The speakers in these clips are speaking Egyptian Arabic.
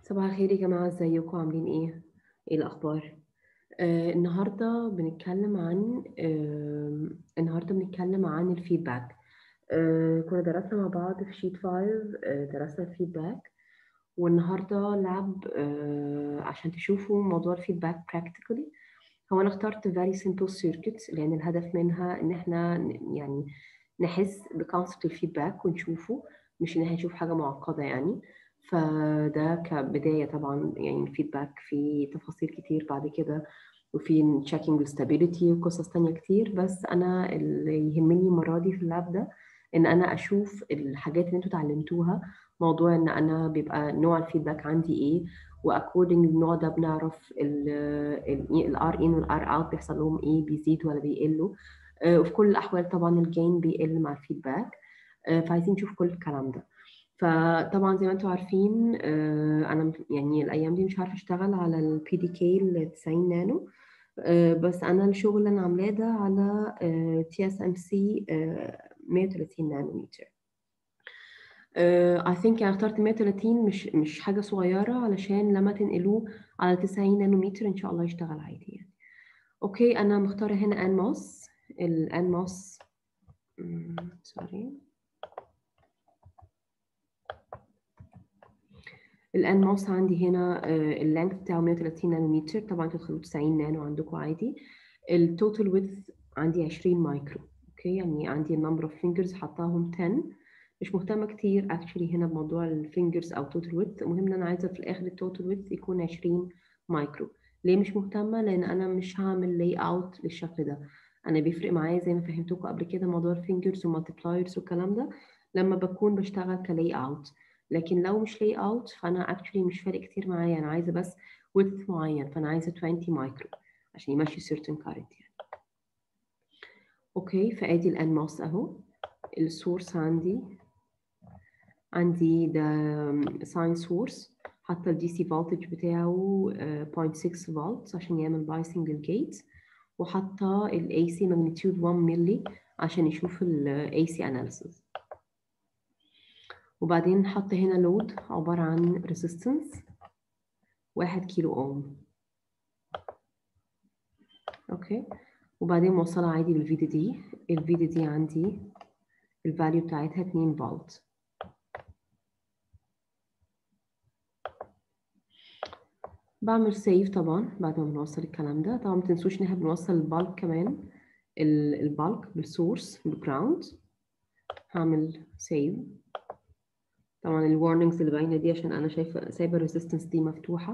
صباح الخير يا جماعة ازيكم عاملين ايه؟ ايه الأخبار؟ آه النهاردة بنتكلم عن آه النهاردة بنتكلم عن الفيدباك آه كنا درسنا مع بعض في شيت 5 آه درسنا الفيدباك والنهاردة لاب آه عشان تشوفوا موضوع الفيدباك practically هو أنا اخترت very simple circuit لأن الهدف منها إن احنا ن- يعني نحس بكونسبت الفيدباك ونشوفه مش إن احنا نشوف حاجة معقدة يعني فده كبداية طبعا يعني الفيدباك فيه تفاصيل كتير بعد كده وفي checking stability وقصص تانية كتير بس أنا اللي يهمني المرة دي في اللاب ده إن أنا أشوف الحاجات اللي انتوا اتعلمتوها موضوع إن أنا بيبقى نوع الفيدباك عندي إيه وأكوردنج النوع ده بنعرف الار ان والار اوت بيحصل لهم إيه بيزيد ولا بيقلوا آه، وفي كل الأحوال طبعا الجين بيقل مع الفيدباك آه، فعايزين نشوف كل الكلام ده فطبعا زي ما انتم عارفين آه، انا يعني الايام دي مش عارفه اشتغل على البي دي كي ال 90 نانو آه، بس انا الشغل اللي انا عاملاه ده على تي اس ام سي 130 نانومتر اي ثينك يعني اخترت 130 مش مش حاجه صغيره علشان لما تنقلوه على 90 نانومتر ان شاء الله يشتغل عادي يعني اوكي انا مختاره هنا ان موس الان موس سوري الان ماوس عندي هنا اللينث بتاعه 130 نانومتر طبعا انتوا تخلوه 90 نانو عندكم عادي التوتال ويدث عندي 20 مايكرو اوكي يعني عندي النمبر اوف فينجرز حطاهم 10 مش مهتمه كتير اكشلي هنا بموضوع الفينجرز او توتال ويدث المهم ان انا عايزه في الاخر التوتال ويدث يكون 20 مايكرو ليه مش مهتمه لان انا مش هعمل لاي اوت للشكل ده انا بيفرق معايا زي ما فهمتكم قبل كده موضوع الفينجرز والمالتيبلايرز والكلام ده لما بكون بشتغل كلاي اوت لكن لو مش لاي اوت فانا اكشلي مش فارق كتير معايا انا عايزه بس width معين فانا عايزه 20 مايكرو عشان يمشي certain current يعني اوكي فادي الان ماوس اهو السورس عندي عندي ده ساين سورس حتى الدي سي فولتج بتاعه آه، 0.6 فولت عشان يعمل بايسنج الجيت وحاطه الاي سي ماجنتيود 1 ملي عشان يشوف الاي سي اناليسيس وبعدين حط هنا لود عبارة عن ريزيستنس واحد كيلو اوم اوكي وبعدين موصلة عادي بالفي دي دي الفي دي دي عندي الفاليو بتاعتها 2 فولت بعمل سيف طبعا بعد ما بنوصل الكلام ده طبعا ما تنسوش ان احنا بنوصل البالك كمان البالك بالسورس بالجراوند هعمل سيف طبعا الورنينجز اللي باينه دي عشان انا شايفه سايبه الريزيستنس دي مفتوحه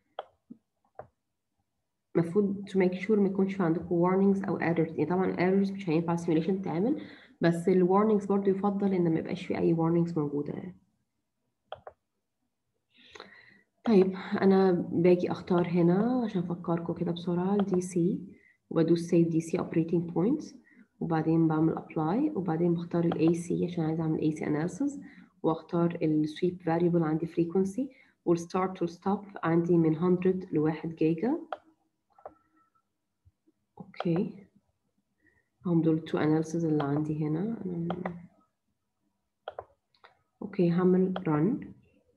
المفروض to make sure ما يكونش في عندكم warnings او errors يعني طبعا errors مش هينفع simulation تعمل بس ال warnings برضو يفضل ان ما يبقاش في اي warnings موجوده يعني. طيب انا باجي اختار هنا عشان افكركم كده بسرعه الدي سي وبدوس save دي سي operating point وبعدين بعمل apply وبعدين بختار الاي سي عشان عايزه اعمل اي سي analysis واختار السويب variable عندي frequency والستارت والستوب عندي من 100 ل 1 جيجا اوكي هم دول التو analysis اللي عندي هنا أنا- اوكي هعمل run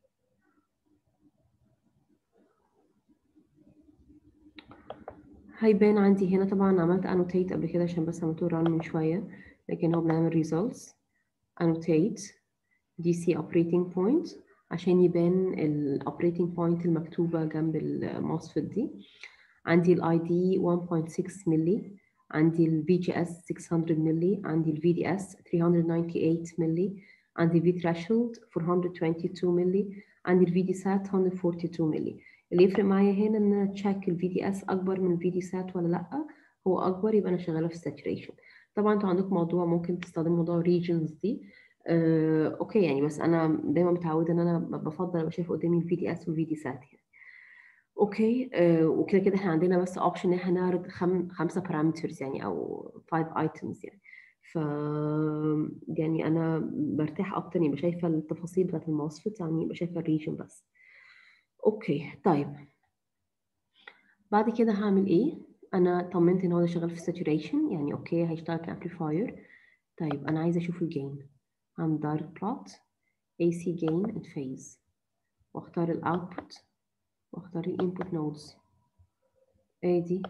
هيبان عندي هنا طبعا عملت annotate قبل كده عشان بس عملته run من شوية لكن هو بنعمل results annotate DC operating point عشان يبان ال operating point المكتوبة جنب الموسفيت دي عندي ال ID 1.6 ملي عندي ال VGS 600 ملي عندي ال VDS 398 ملي عندي ال V threshold 422 ملي عندي ال VD SAT 142 ملي اللي يفرق معايا هنا ان انا تشيك ال VDS اكبر من ال VD SAT ولا لا هو اكبر يبقى انا شغاله في saturation طبعا انتوا عندكم موضوع ممكن تستخدموا موضوع regions دي آه، اوكي يعني بس انا دايما متعوده ان انا ب- بفضل ابقى شايفه قدامي الفي دي اس والفي دي سات يعني اوكي آه، وكده كده احنا عندنا بس اوبشن ان احنا نعرض خم... خمسه بارامترز يعني او 5 ايتمز يعني ف يعني انا برتاح اكتر يبقى شايفه التفاصيل بتاعت المواصفات يعني يبقى شايفه الريجن بس اوكي طيب بعد كده هعمل ايه انا طمنت ان هو ده شغال في saturation يعني اوكي هيشتغل كامبليفاير طيب انا عايزه اشوف الجين هعمل direct plot AC gain and phase واختار الاوتبوت واختار الانبوت نودز ادي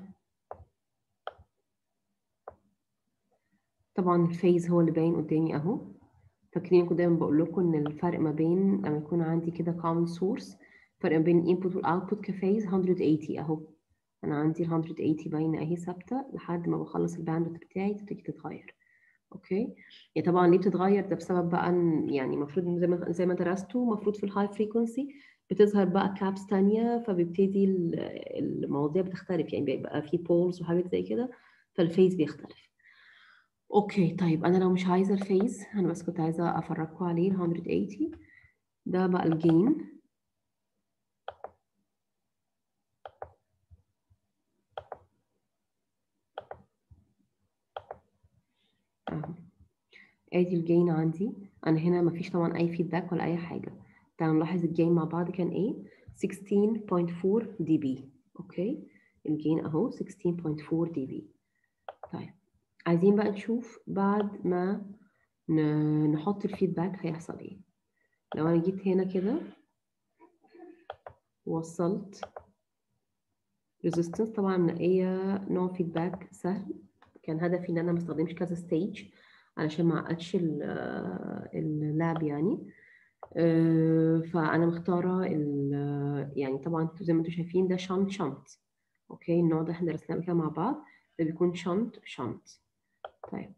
طبعا الفيز هو اللي باين قدامي اهو فاكرين كنت دايما بقول لكم ان الفرق ما بين لما يكون عندي كده common source الفرق ما بين الانبوت والاوتبوت كفيز 180 اهو انا عندي ال 180 باينه اهي ثابته لحد ما بخلص الباندويث بتاعي تبتدي تتغير اوكي يعني طبعا ليه بتتغير ده بسبب بقى ان يعني المفروض زي ما زي ما درستوا المفروض في الهاي فريكونسي بتظهر بقى كابس تانية فبيبتدي المواضيع بتختلف يعني بيبقى في بولز وحاجات زي كده فالفيز بيختلف اوكي طيب انا لو مش عايزه الفيز انا بس كنت عايزه افرجكم عليه ال 180 ده بقى الجين اهو ادي الجين عندي انا هنا مفيش طبعا اي فيدباك ولا اي حاجه تعالوا نلاحظ الجين مع بعض كان ايه 16.4 دي بي اوكي الجين اهو 16.4 دي بي طيب عايزين بقى نشوف بعد ما نحط الفيدباك هيحصل ايه لو انا جيت هنا كده وصلت ريزيستنس طبعا منقيه نوع فيدباك سهل كان هدفي ان انا ما استخدمش كذا ستيج علشان ما اعقدش اللاب يعني فانا مختاره يعني طبعا زي ما انتم شايفين ده شنط شنط اوكي النوع ده احنا درسناه كده مع بعض ده بيكون شنط شنط طيب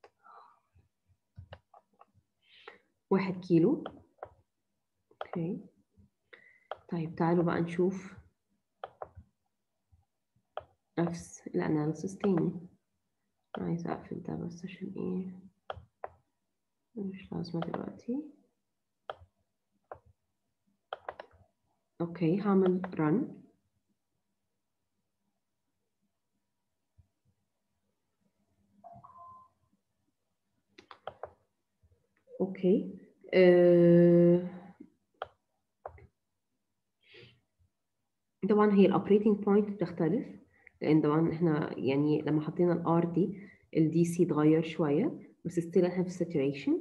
واحد كيلو اوكي طيب تعالوا بقى نشوف نفس الاناليسيس تاني عايزة اقفل ده بس عشان ايه مش لازمة دلوقتي اوكي هعمل run اوكي أه... طبعا هي الاوبريتنج بوينت بتختلف لان طبعا احنا يعني لما حطينا الار دي الدي سي اتغير شويه بس ستيل احنا في ساتوريشن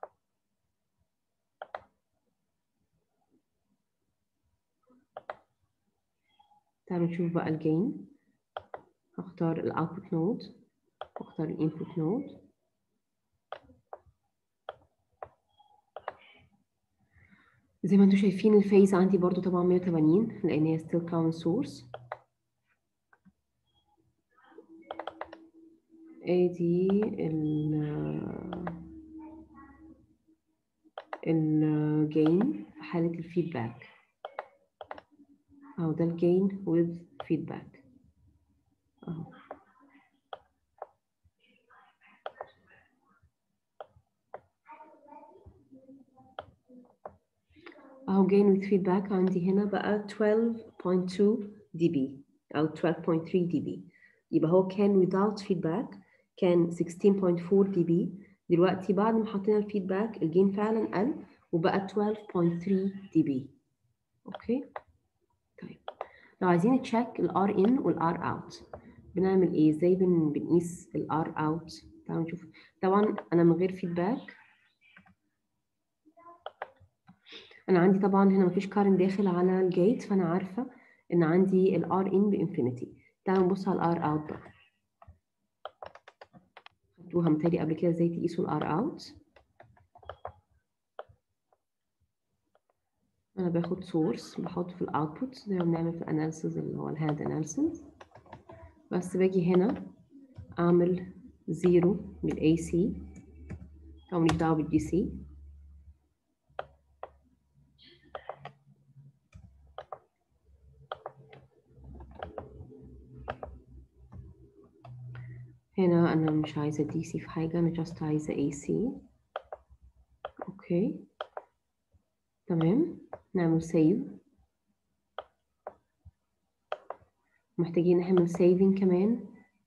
تعالوا نشوف بقى الجين هختار الاوتبوت نود واختار الانبوت نود زي ما انتم شايفين الفيز عندي برضو طبعا 180 لان هي still count source ادي ال الجين في حالة الفيدباك اهو ده الجين with feedback اهو اهو gain with feedback عندي هنا بقى 12.2 دي بي او 12.3 دي بي يبقى هو كان without feedback كان 16.4 دي بي دلوقتي بعد ما حطينا الفيدباك الجين فعلا قل وبقى 12.3 دي بي اوكي طيب لو عايزين تشيك الار ان والار اوت بنعمل ايه ازاي بن... بنقيس الار اوت تعالوا نشوف طبعا انا من غير فيدباك انا عندي طبعا هنا مفيش كارنت داخل على الجيت فانا عارفه ان عندي الار ان بانفينيتي تعالوا نبص على الار اوت بقى خدتوها متهيألي قبل كده ازاي تقيسوا الار اوت انا باخد سورس بحط في الاوتبوت زي ما بنعمل في الاناليسيز اللي هو الهاند اناليسيز بس باجي هنا اعمل زيرو بالاي سي او مش دعوه بالدي سي هنا أنا مش عايزة دي سي في حاجة أنا جاست عايزة اي سي أوكي تمام نعمل سيف محتاجين نعمل سيفنج كمان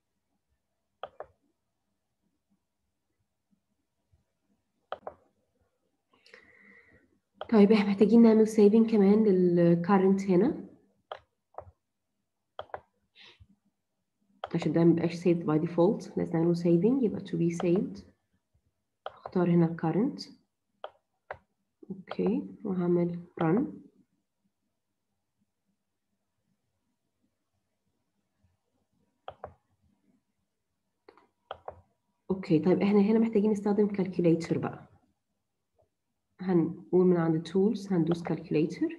طيب احنا محتاجين نعمل سيفنج كمان للكارنت هنا عشان ده ميبقاش saved by default لازم نعمله saving يبقى to be saved اختار هنا current اوكي وهعمل run اوكي طيب احنا هنا محتاجين نستخدم كالكوليتر بقى هنقول من عند tools هندوس كالكوليتر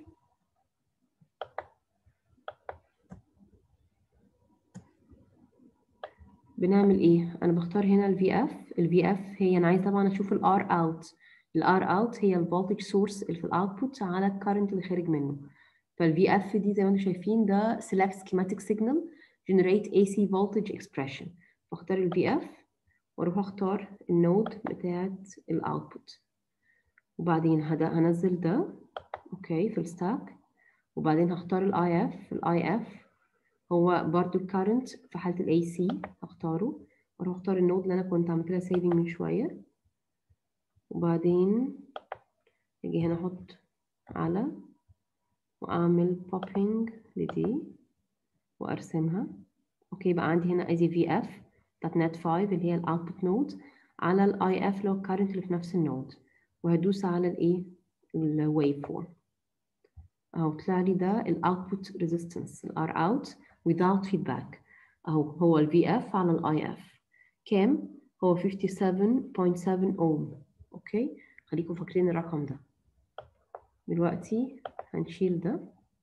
بنعمل ايه انا بختار هنا ال VF ال VF هي انا عايز طبعا اشوف ال R out ال R out هي ال voltage source اللي في الاوتبوت على ال current اللي خارج منه فال VF دي زي ما انتم شايفين ده select schematic signal generate AC voltage expression بختار ال VF واروح اختار النود بتاعت الاوتبوت وبعدين هنزل ده اوكي في الستاك وبعدين هختار الاي اف الاي اف هو برضو الكارنت في حاله الاي سي هختاره واروح اختار النود اللي انا كنت عملت لها سيفنج من شويه وبعدين اجي هنا احط على واعمل بوبينج لدي وارسمها اوكي يبقى عندي هنا ادي في اف بتاعت نت 5 اللي هي الاوتبوت نود على الاي اف اللي هو الكارنت اللي في نفس النود وهدوس على الايه الويف فورم اهو طلع لي ده الاوتبوت ريزيستنس الار اوت without feedback اهو هو الفي اف على الاي اف كام هو 57.7 اوم اوكي خليكم فاكرين الرقم ده دلوقتي هنشيل ده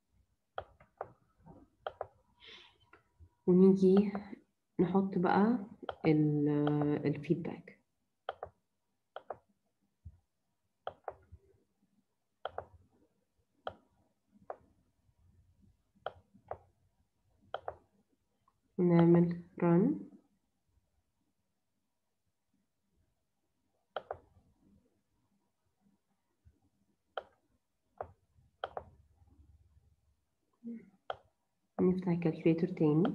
ونيجي نحط بقى الفيدباك ونعمل run نفتح الكالكوليتر تاني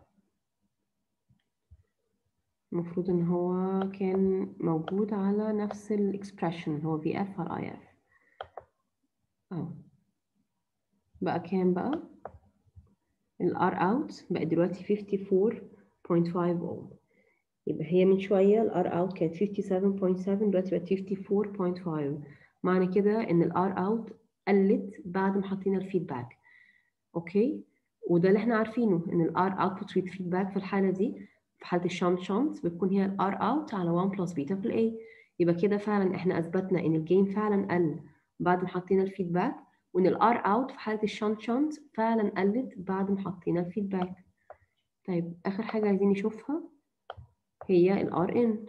المفروض ان هو كان موجود على نفس الاكسبريشن هو في اف على اي اف اهو بقى كام بقى الار اوت بقى دلوقتي 54.5 اوم يبقى هي من شويه الار اوت كانت 57.7 دلوقتي بقت 54.5 معنى كده ان الار اوت قلت بعد ما حطينا الفيدباك اوكي وده اللي احنا عارفينه ان الار اوتبوت ويز فيدباك في الحاله دي في حاله الشانت شانت بتكون هي الار اوت على 1 بلس بيتا في الاي يبقى كده فعلا احنا اثبتنا ان الجين فعلا قل بعد ما حطينا الفيدباك وان الار اوت في حاله الشانت شانت فعلا قلت بعد ما حطينا الفيدباك طيب اخر حاجه عايزين نشوفها هي الار ان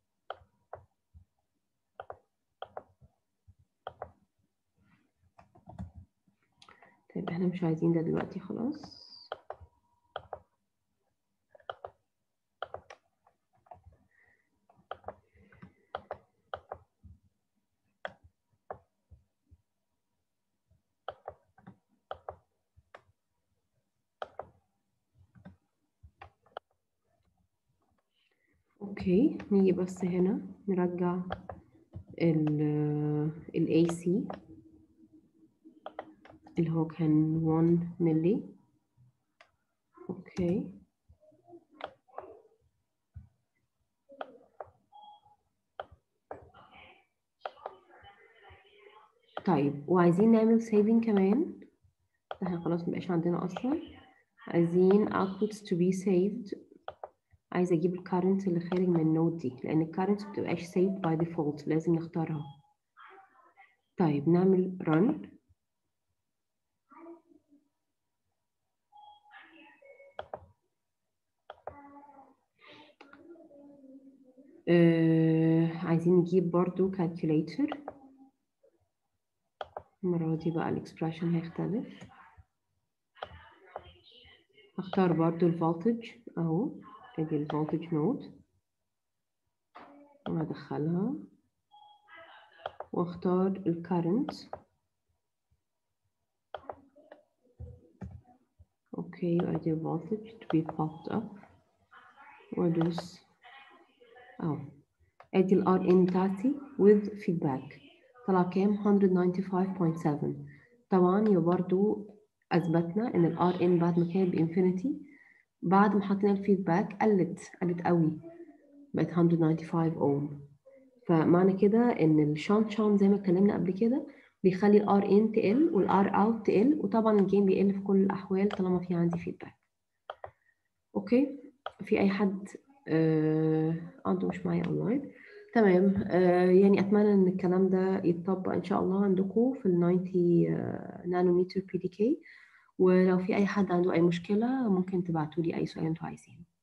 طيب احنا مش عايزين ده دلوقتي خلاص اوكي نيجي بس هنا نرجع ال ال AC اللي هو كان 1 ملي اوكي طيب وعايزين نعمل saving كمان احنا خلاص مبقاش عندنا اصلا عايزين outputs to be saved عايزه اجيب الكارنت اللي خارج من النود دي لان الكارنت مبتبقاش saved by default لازم نختارها طيب نعمل run آه عايزين نجيب برضو calculator المرة دي بقى الاكسبريشن هيختلف هختار برضو الفولتج اهو ادي الفولتج نود وهدخلها واختار الكارنت اوكي وادي الفولتج to be popped up وادوس اهو ادي الار ان بتاعتي with feedback طلع كام 195.7 طبعا يبقى برضو اثبتنا ان الار ان بعد ما كانت بانفينيتي بعد ما حطينا الفيدباك قلت قلت قوي بقت 195 اوم فمعنى كده ان الشانت شانت زي ما اتكلمنا قبل كده بيخلي الار ان تقل والار اوت تقل وطبعا الجيم بيقل في كل الاحوال طالما في عندي فيدباك اوكي في اي حد آه عنده مش معايا اونلاين تمام آه يعني اتمنى ان الكلام ده يتطبق ان شاء الله عندكم في ال 90 آه نانومتر بي دي كي ولو في اي حد عنده اي مشكله ممكن تبعتوا لي اي سؤال انتوا عايزينه